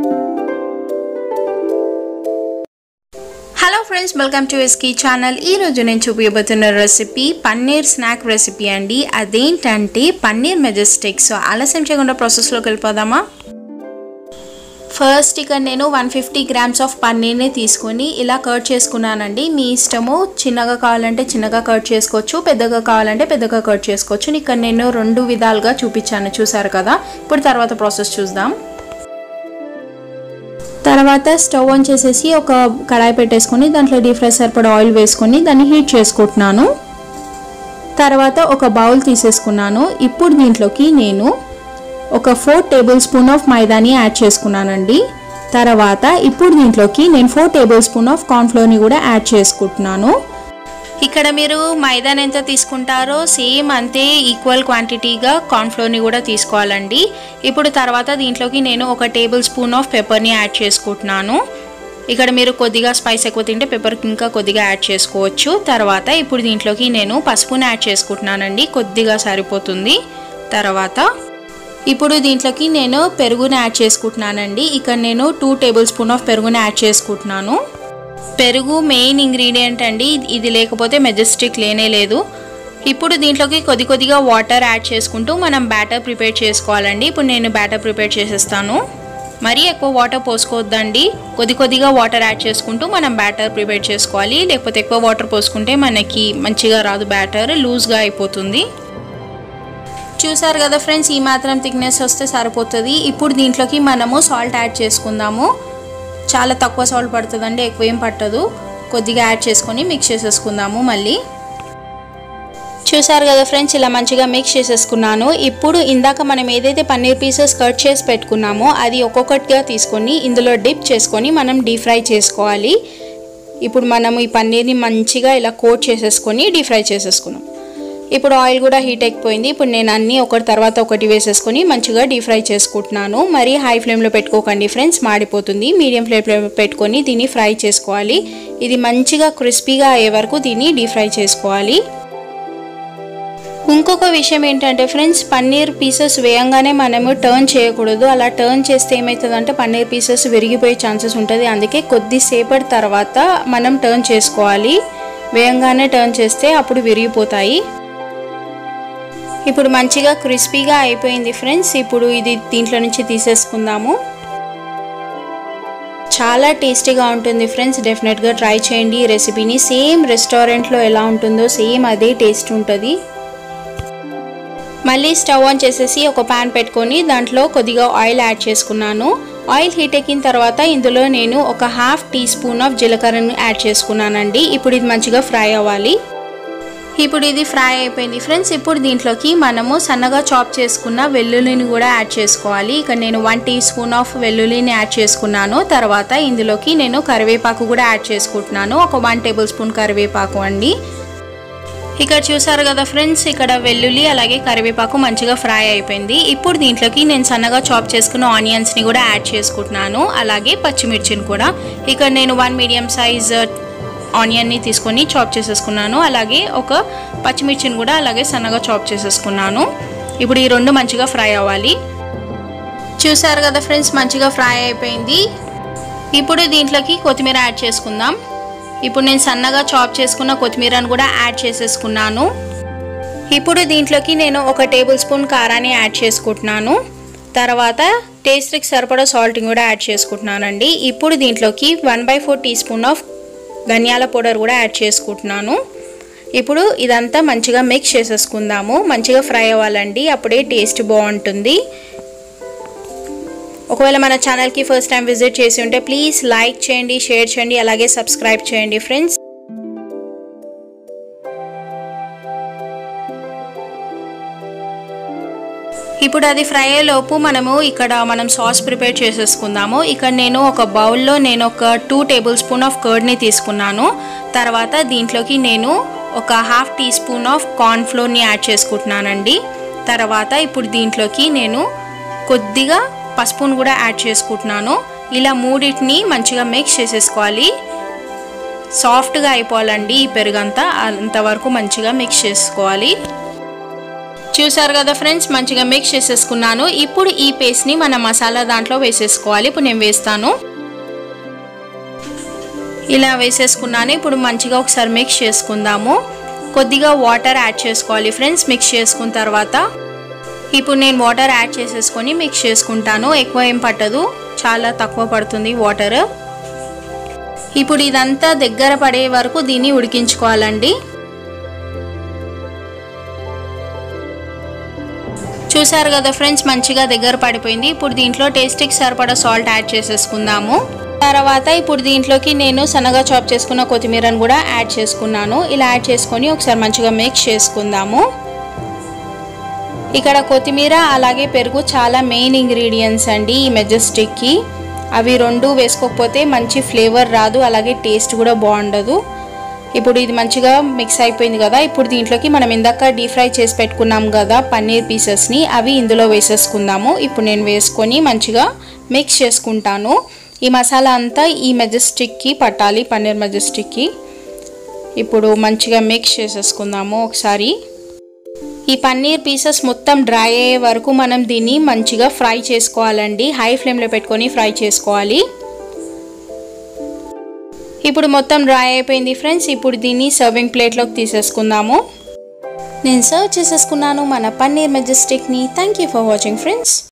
hello friends welcome to ఎస్కీ channel ఈరోజు నేను చూపించబోతున్న రెసిపీ పన్నీర్ స్నాక్ రెసిపీ అండి అదేంటంటే పన్నీర్ మెజెస్టిక్ సో ఆలస్యం చేయకుండా ప్రాసెస్లోకి వెళ్ళిపోదామా ఫస్ట్ ఇక్కడ నేను వన్ ఫిఫ్టీ గ్రామ్స్ ఆఫ్ పన్నీర్ని తీసుకొని ఇలా కట్ చేసుకున్నానండి మీ ఇష్టము చిన్నగా కావాలంటే చిన్నగా కట్ చేసుకోవచ్చు పెద్దగా కావాలంటే పెద్దగా కట్ చేసుకోవచ్చు ఇక్కడ నేను రెండు విధాలుగా చూపించాను చూసారు కదా ఇప్పుడు తర్వాత ప్రాసెస్ చూద్దాం తర్వాత స్టవ్ ఆన్ చేసేసి ఒక కడాయి పెట్టేసుకొని దాంట్లో డీప్ ఫ్రై సరిపడా ఆయిల్ వేసుకొని దాన్ని హీట్ చేసుకుంటున్నాను తర్వాత ఒక బౌల్ తీసేసుకున్నాను ఇప్పుడు దీంట్లోకి నేను ఒక ఫోర్ టేబుల్ స్పూన్ ఆఫ్ మైదాని యాడ్ చేసుకున్నానండి తర్వాత ఇప్పుడు దీంట్లోకి నేను ఫోర్ టేబుల్ స్పూన్ ఆఫ్ కార్న్ఫ్లోర్ని కూడా యాడ్ చేసుకుంటున్నాను ఇక్కడ మీరు మైదాన్ ఎంత తీసుకుంటారో సేమ్ అంతే ఈక్వల్ క్వాంటిటీగా కార్న్ఫ్లోర్ని కూడా తీసుకోవాలండి ఇప్పుడు తర్వాత దీంట్లోకి నేను ఒక టేబుల్ స్పూన్ ఆఫ్ పెప్పర్ని యాడ్ చేసుకుంటున్నాను ఇక్కడ మీరు కొద్దిగా స్పైస్ ఎక్కువ తింటే పెప్పర్ ఇంకా కొద్దిగా యాడ్ చేసుకోవచ్చు తర్వాత ఇప్పుడు దీంట్లోకి నేను పసుపుని యాడ్ చేసుకుంటున్నానండి కొద్దిగా సరిపోతుంది తర్వాత ఇప్పుడు దీంట్లోకి నేను పెరుగుని యాడ్ చేసుకుంటున్నానండి ఇక్కడ నేను టూ టేబుల్ స్పూన్ ఆఫ్ పెరుగుని యాడ్ చేసుకుంటున్నాను పెరుగు మెయిన్ ఇంగ్రీడియంట్ అండి ఇది లేకపోతే మెజెస్టిక్ లేనే లేదు ఇప్పుడు దీంట్లోకి కొద్ది కొద్దిగా వాటర్ యాడ్ చేసుకుంటూ మనం బ్యాటర్ ప్రిపేర్ చేసుకోవాలండి ఇప్పుడు నేను బ్యాటర్ ప్రిపేర్ చేసేస్తాను మరీ ఎక్కువ వాటర్ పోసుకోవద్దండి కొద్ది కొద్దిగా వాటర్ యాడ్ చేసుకుంటూ మనం బ్యాటర్ ప్రిపేర్ చేసుకోవాలి లేకపోతే ఎక్కువ వాటర్ పోసుకుంటే మనకి మంచిగా రాదు బ్యాటర్ లూజ్గా అయిపోతుంది చూసారు కదా ఫ్రెండ్స్ ఈ మాత్రం థిక్నెస్ వస్తే సరిపోతుంది ఇప్పుడు దీంట్లోకి మనము సాల్ట్ యాడ్ చేసుకుందాము చాలా తక్కువ సాల్ట్ పడుతుందండి ఎక్కువ ఏం పట్టదు కొద్దిగా యాడ్ చేసుకొని మిక్స్ చేసేసుకుందాము మళ్ళీ చూసారు కదా ఫ్రెండ్స్ ఇలా మంచిగా మిక్స్ చేసేసుకున్నాను ఇప్పుడు ఇందాక మనం ఏదైతే పన్నీర్ పీసెస్ కట్ చేసి పెట్టుకున్నామో అది ఒక్కొక్కటిగా తీసుకొని ఇందులో డిప్ చేసుకొని మనం డీప్ ఫ్రై చేసుకోవాలి ఇప్పుడు మనం ఈ పన్నీర్ని మంచిగా ఇలా కోట్ చేసేసుకొని డీప్ ఫ్రై చేసేసుకున్నాం ఇప్పుడు ఆయిల్ కూడా హీట్ అయిపోయింది ఇప్పుడు నేను అన్నీ ఒకటి తర్వాత ఒకటి వేసేసుకొని మంచిగా డీప్ ఫ్రై చేసుకుంటున్నాను మరి హై ఫ్లేమ్లో పెట్టుకోకండి ఫ్రెండ్స్ మాడిపోతుంది మీడియం ఫ్లేమ్లో పెట్టుకొని దీన్ని ఫ్రై చేసుకోవాలి ఇది మంచిగా క్రిస్పీగా అయ్యే వరకు దీన్ని డీప్ ఫ్రై చేసుకోవాలి ఇంకొక విషయం ఏంటంటే ఫ్రెండ్స్ పన్నీర్ పీసెస్ వేయంగానే మనము టర్న్ చేయకూడదు అలా టర్న్ చేస్తే ఏమవుతుందంటే పన్నీర్ పీసెస్ విరిగిపోయే ఛాన్సెస్ ఉంటుంది అందుకే కొద్దిసేపటి తర్వాత మనం టర్న్ చేసుకోవాలి వేయంగానే టర్న్ చేస్తే అప్పుడు విరిగిపోతాయి ఇప్పుడు మంచిగా క్రిస్పీగా అయిపోయింది ఫ్రెండ్స్ ఇప్పుడు ఇది దీంట్లో నుంచి తీసేసుకుందాము చాలా టేస్టీగా ఉంటుంది ఫ్రెండ్స్ డెఫినెట్గా ట్రై చేయండి ఈ రెసిపీని సేమ్ రెస్టారెంట్లో ఎలా ఉంటుందో సేమ్ అదే టేస్ట్ ఉంటుంది మళ్ళీ స్టవ్ ఆన్ చేసేసి ఒక ప్యాన్ పెట్టుకొని దాంట్లో కొద్దిగా ఆయిల్ యాడ్ చేసుకున్నాను ఆయిల్ హీట్ ఎక్కిన తర్వాత ఇందులో నేను ఒక హాఫ్ టీ స్పూన్ ఆఫ్ జీలకర్రను యాడ్ చేసుకున్నానండి ఇప్పుడు ఇది మంచిగా ఫ్రై అవ్వాలి ఇప్పుడు ఇది ఫ్రై అయిపోయింది ఫ్రెండ్స్ ఇప్పుడు దీంట్లోకి మనము సన్నగా చాప్ చేసుకున్న వెల్లుల్లిని కూడా యాడ్ చేసుకోవాలి ఇక నేను వన్ టీ స్పూన్ ఆఫ్ వెల్లుల్లిని యాడ్ చేసుకున్నాను తర్వాత ఇందులోకి నేను కరివేపాకు కూడా యాడ్ చేసుకుంటున్నాను ఒక వన్ టేబుల్ స్పూన్ కరివేపాకు అండి ఇక్కడ చూసారు కదా ఫ్రెండ్స్ ఇక్కడ వెల్లుల్లి అలాగే కరివేపాకు మంచిగా ఫ్రై అయిపోయింది ఇప్పుడు దీంట్లోకి నేను సన్నగా చాప్ చేసుకున్న ఆనియన్స్ని కూడా యాడ్ చేసుకుంటున్నాను అలాగే పచ్చిమిర్చిని కూడా ఇక్కడ నేను వన్ మీడియం సైజ్ ఆనియన్ని తీసుకొని చాప్ చేసేసుకున్నాను అలాగే ఒక పచ్చిమిర్చిని కూడా అలాగే సన్నగా చాప్ చేసేసుకున్నాను ఇప్పుడు ఈ రెండు మంచిగా ఫ్రై అవ్వాలి చూసారు కదా ఫ్రెండ్స్ మంచిగా ఫ్రై అయిపోయింది ఇప్పుడు దీంట్లోకి కొత్తిమీర యాడ్ చేసుకుందాం ఇప్పుడు నేను సన్నగా చాప్ చేసుకున్న కొత్తిమీరను కూడా యాడ్ చేసేసుకున్నాను ఇప్పుడు దీంట్లోకి నేను ఒక టేబుల్ స్పూన్ కారాన్ని యాడ్ చేసుకుంటున్నాను తర్వాత టేస్ట్కి సరిపడా సాల్ట్ని కూడా యాడ్ చేసుకుంటున్నానండి ఇప్పుడు దీంట్లోకి one by four teaspoon of ధనియాల పౌడర్ కూడా యాడ్ చేసుకుంటున్నాను ఇప్పుడు ఇదంతా మంచిగా మిక్స్ చేసేసుకుందాము మంచిగా ఫ్రై అవ్వాలండి అప్పుడే టేస్ట్ బాగుంటుంది ఒకవేళ మన ఛానల్కి ఫస్ట్ టైం విజిట్ చేసి ఉంటే ప్లీజ్ లైక్ చేయండి షేర్ చేయండి అలాగే సబ్స్క్రైబ్ చేయండి ఫ్రెండ్స్ ఇప్పుడు అది ఫ్రై అయ్యేలోపు మనము ఇక్కడ మనం సాస్ ప్రిపేర్ చేసేసుకుందాము ఇక్కడ నేను ఒక బౌల్లో నేను ఒక టూ టేబుల్ స్పూన్ ఆఫ్ కర్డ్ని తీసుకున్నాను తర్వాత దీంట్లోకి నేను ఒక half teaspoon of corn ఫ్లోర్ని యాడ్ చేసుకుంటున్నానండి తర్వాత ఇప్పుడు దీంట్లోకి నేను కొద్దిగా పసుపును కూడా యాడ్ చేసుకుంటున్నాను ఇలా మూడింటిని మంచిగా మిక్స్ చేసేసుకోవాలి సాఫ్ట్గా అయిపోవాలండి ఈ పెరుగంతా అంతవరకు మంచిగా మిక్స్ చేసుకోవాలి చూసారు కదా ఫ్రెండ్స్ మంచిగా మిక్స్ చేసేసుకున్నాను ఇప్పుడు ఈ పేస్ట్ని మన మసాలా దాంట్లో వేసేసుకోవాలి ఇప్పుడు నేను వేస్తాను ఇలా వేసేసుకున్నాను ఇప్పుడు మంచిగా ఒకసారి మిక్స్ చేసుకుందాము కొద్దిగా వాటర్ యాడ్ చేసుకోవాలి ఫ్రెండ్స్ మిక్స్ చేసుకున్న తర్వాత ఇప్పుడు నేను వాటర్ యాడ్ చేసేసుకొని మిక్స్ చేసుకుంటాను ఎక్కువ ఏం పట్టదు చాలా తక్కువ పడుతుంది వాటర్ ఇప్పుడు ఇదంతా దగ్గర పడే వరకు దీన్ని ఉడికించుకోవాలండి చూసారు కదా ఫ్రెండ్స్ మంచిగా దగ్గర పడిపోయింది ఇప్పుడు దీంట్లో టేస్ట్కి సరిపడా సాల్ట్ యాడ్ చేసేసుకుందాము తర్వాత ఇప్పుడు దీంట్లోకి నేను సన్నగా చాప్ చేసుకున్న కొత్తిమీరను కూడా యాడ్ చేసుకున్నాను ఇలా యాడ్ చేసుకొని ఒకసారి మంచిగా మిక్స్ చేసుకుందాము ఇక్కడ కొత్తిమీర అలాగే పెరుగు చాలా మెయిన్ ఇంగ్రీడియంట్స్ అండి ఈ మెజెస్టిక్కి అవి రెండు వేసుకోకపోతే మంచి ఫ్లేవర్ రాదు అలాగే టేస్ట్ కూడా బాగుండదు ఇప్పుడు ఇది మంచిగా మిక్స్ అయిపోయింది కదా ఇప్పుడు దీంట్లోకి మనం ఇందాక డీప్ ఫ్రై చేసి పెట్టుకున్నాం కదా పన్నీర్ పీసెస్ని అవి ఇందులో వేసేసుకుందాము ఇప్పుడు నేను వేసుకొని మంచిగా మిక్స్ చేసుకుంటాను ఈ మసాలా అంతా ఈ మెజెస్టిక్కి పట్టాలి పన్నీర్ మెజెస్టిక్కి ఇప్పుడు మంచిగా మిక్స్ చేసేసుకుందాము ఒకసారి ఈ పన్నీర్ పీసెస్ మొత్తం డ్రై అయ్యే వరకు మనం దీన్ని మంచిగా ఫ్రై చేసుకోవాలండి హై ఫ్లేమ్లో పెట్టుకొని ఫ్రై చేసుకోవాలి ఇప్పుడు మొత్తం డ్రై అయిపోయింది ఫ్రెండ్స్ ఇప్పుడు దీన్ని సర్వింగ్ ప్లేట్లోకి తీసేసుకుందాము నేను సర్వ్ చేసేసుకున్నాను మన పన్నీర్ మెజెస్టిక్ని thank you for watching friends